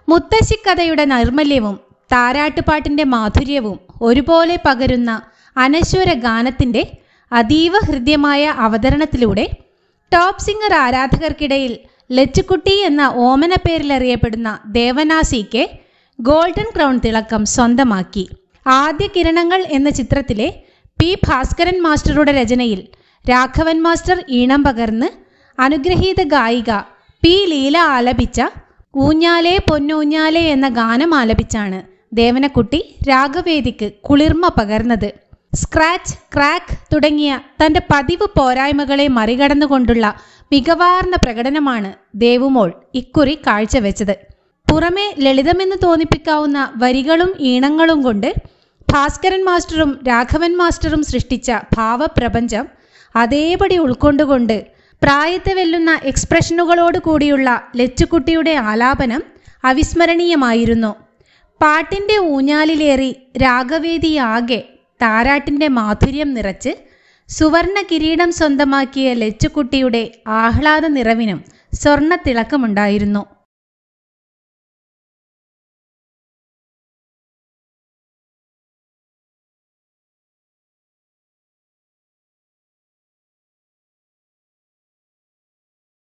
മുത്തശ്ശിക്കഥയുടെ നൈർമല്യവും താരാട്ടുപാട്ടിന്റെ മാധുര്യവും ഒരുപോലെ പകരുന്ന അനശ്വര ഗാനത്തിന്റെ അതീവ ഹൃദ്യമായ അവതരണത്തിലൂടെ ടോപ്പ് സിംഗർ ആരാധകർക്കിടയിൽ ലച്ചുക്കുട്ടി എന്ന ഓമന പേരിലറിയപ്പെടുന്ന ദേവനാസിക്ക് ഗോൾഡൻ ക്രൗൺ തിളക്കം സ്വന്തമാക്കി ആദ്യ കിരണങ്ങൾ എന്ന ചിത്രത്തിലെ പി ഭാസ്കരൻ മാസ്റ്ററുടെ രചനയിൽ രാഘവൻ മാസ്റ്റർ ഈണം പകർന്ന് അനുഗ്രഹീത ഗായിക പി ലീല ആലപിച്ച ഊഞ്ഞാലേ പൊന്നൂഞ്ഞാലേ എന്ന ഗാനം ആലപിച്ചാണ് ദേവനക്കുട്ടി രാഗവേദിക്ക് കുളിർമ പകർന്നത് സ്ക്രാച്ച് ക്രാക്ക് തുടങ്ങിയ തന്റെ പതിവ് പോരായ്മകളെ മറികടന്നുകൊണ്ടുള്ള മികവാർന്ന പ്രകടനമാണ് ദേവുമോൾ ഇക്കുറി കാഴ്ചവെച്ചത് പുറമെ ലളിതമെന്ന് തോന്നിപ്പിക്കാവുന്ന വരികളും ഈണങ്ങളും കൊണ്ട് ഭാസ്കരൻ മാസ്റ്ററും രാഘവൻ മാസ്റ്ററും സൃഷ്ടിച്ച ഭാവപ്രപഞ്ചം അതേപടി ഉൾക്കൊണ്ടുകൊണ്ട് പ്രായത്തെ വെല്ലുന്ന എക്സ്പ്രഷനുകളോട് കൂടിയുള്ള ലച്ചുക്കുട്ടിയുടെ ആലാപനം അവിസ്മരണീയമായിരുന്നു പാട്ടിന്റെ ഊഞ്ഞാലിലേറി രാഗവേദിയാകെ താരാട്ടിന്റെ മാധുര്യം നിറച്ച് സുവർണ കിരീടം സ്വന്തമാക്കിയ ലച്ചുക്കുട്ടിയുടെ ആഹ്ലാദ നിറവിനും സ്വർണ്ണ തിളക്കമുണ്ടായിരുന്നു